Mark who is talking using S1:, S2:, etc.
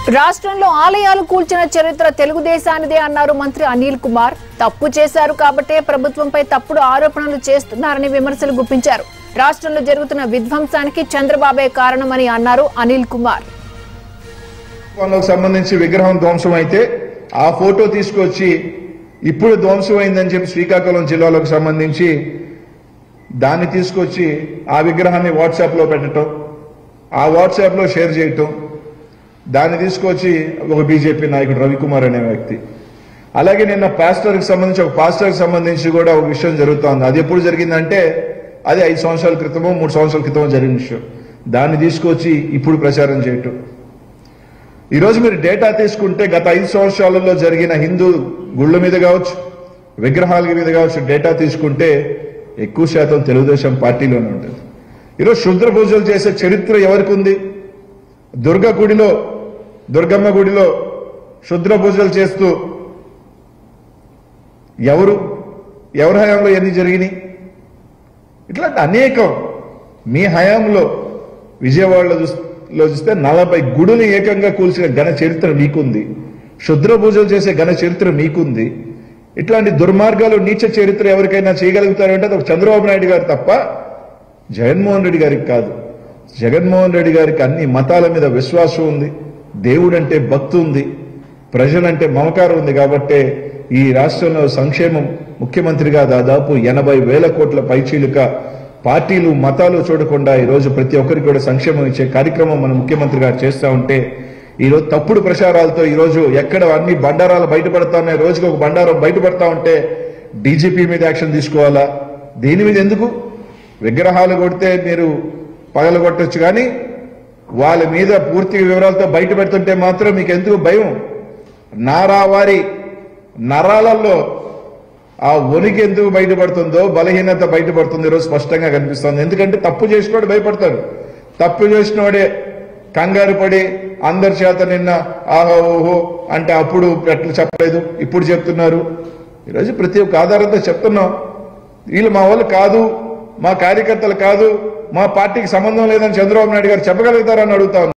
S1: రాష్ట్రంలో ఆలయాలు కూల్చిన చరిత్ర తెలుగుదేశానిదే అన్నారు మంత్రి అనిల్ కుమార్ తప్పు చేశారు కాబట్టే ప్రభుత్వంపై తప్పుడు ఆరోపణలు చేస్తున్నారని విమర్శలు గుప్పించారు రాష్ట్రంలో జరుగుతున్న విధ్వంసానికి చంద్రబాబే కారణమని అన్నారు అనిల్ కుమార్
S2: వాళ్ళకు సంబంధించి విగ్రహం ధ్వంసం అయితే ఆ ఫోటో తీసుకొచ్చి ఇప్పుడు ధ్వంసం అయిందని చెప్పి శ్రీకాకుళం జిల్లాలకు సంబంధించి దాన్ని తీసుకొచ్చి ఆ విగ్రహాన్ని వాట్సాప్లో పెట్టడం ఆ వాట్సాప్లో షేర్ చేయటం దాన్ని తీసుకొచ్చి ఒక బీజేపీ నాయకుడు రవికుమార్ అనే వ్యక్తి అలాగే నిన్న పాస్టర్కి సంబంధించి ఒక పాస్టర్కి సంబంధించి కూడా ఒక విషయం జరుగుతోంది అది ఎప్పుడు జరిగిందంటే అది ఐదు సంవత్సరాల క్రితమో మూడు సంవత్సరాల క్రితమో జరిగిన విషయం దాన్ని తీసుకొచ్చి ఇప్పుడు ప్రచారం చేయటం ఈరోజు మీరు డేటా తీసుకుంటే గత ఐదు సంవత్సరాలలో జరిగిన హిందూ గుళ్ళ మీద కావచ్చు విగ్రహాల మీద కావచ్చు డేటా తీసుకుంటే ఎక్కువ శాతం తెలుగుదేశం పార్టీలోనే ఉంటుంది ఈరోజు శుద్ర పూజలు చేసే చరిత్ర ఎవరికి ఉంది దుర్గ గుడిలో దుర్గమ్మ గుడిలో శుద్ర పూజలు చేస్తూ ఎవరు ఎవరి హయాంలో ఎన్ని జరిగినాయి ఇట్లాంటి అనేకం మీ హయాంలో విజయవాడలో చూస్- లో చూస్తే నలభై గుడులు ఏకంగా కూల్చిన ఘన చరిత్ర మీకుంది శుద్ర పూజలు చేసే ఘన చరిత్ర మీకుంది ఇట్లాంటి దుర్మార్గాలు నీచ చరిత్ర ఎవరికైనా చేయగలుగుతారంటే అది ఒక చంద్రబాబు నాయుడు గారు తప్ప జగన్మోహన్ రెడ్డి గారికి కాదు జగన్మోహన్ రెడ్డి గారికి అన్ని మతాల మీద విశ్వాసం ఉంది దేవుడంటే భక్తి ఉంది ప్రజలంటే మమకారం ఉంది కాబట్టే ఈ రాష్ట్రంలో సంక్షేమం ముఖ్యమంత్రిగా దాదాపు ఎనభై వేల కోట్ల పైచీలుక పార్టీలు మతాలు చూడకుండా ఈరోజు ప్రతి ఒక్కరికి కూడా సంక్షేమం ఇచ్చే కార్యక్రమం మన ముఖ్యమంత్రి గారు చేస్తూ ఉంటే ఈరోజు తప్పుడు ప్రచారాలతో ఈరోజు ఎక్కడ అన్ని బండారాలు బయటపడతా ఉన్నాయి రోజుకి ఒక బండారం బయటపడతా ఉంటే డీజీపీ మీద యాక్షన్ తీసుకోవాలా దీని మీద ఎందుకు విగ్రహాలు కొడితే మీరు పగలగొట్టొచ్చు కానీ వాళ్ళ మీద పూర్తి వివరాలతో బయట పెడుతుంటే మాత్రం మీకు ఎందుకు భయం నారావారి నరాలలో ఆ వణికి ఎందుకు బయటపడుతుందో బలహీనత బయటపడుతుంది ఈరోజు స్పష్టంగా కనిపిస్తుంది ఎందుకంటే తప్పు చేసినోడు భయపడతాడు తప్పు చేసినోడే కంగారు పడి అందరి చేత నిన్న ఆహో ఓహో అంటే అప్పుడు ఎట్లా చెప్పలేదు ఇప్పుడు చెప్తున్నారు ఈరోజు ప్రతి ఒక్క ఆధారంతో చెప్తున్నాం వీళ్ళు మా వాళ్ళు కాదు మా కార్యకర్తలు కాదు మా పార్టీకి సంబంధం లేదని చంద్రబాబు నాయుడు గారు చెప్పగలుగుతారని అడుగుతా ఉన్నాం.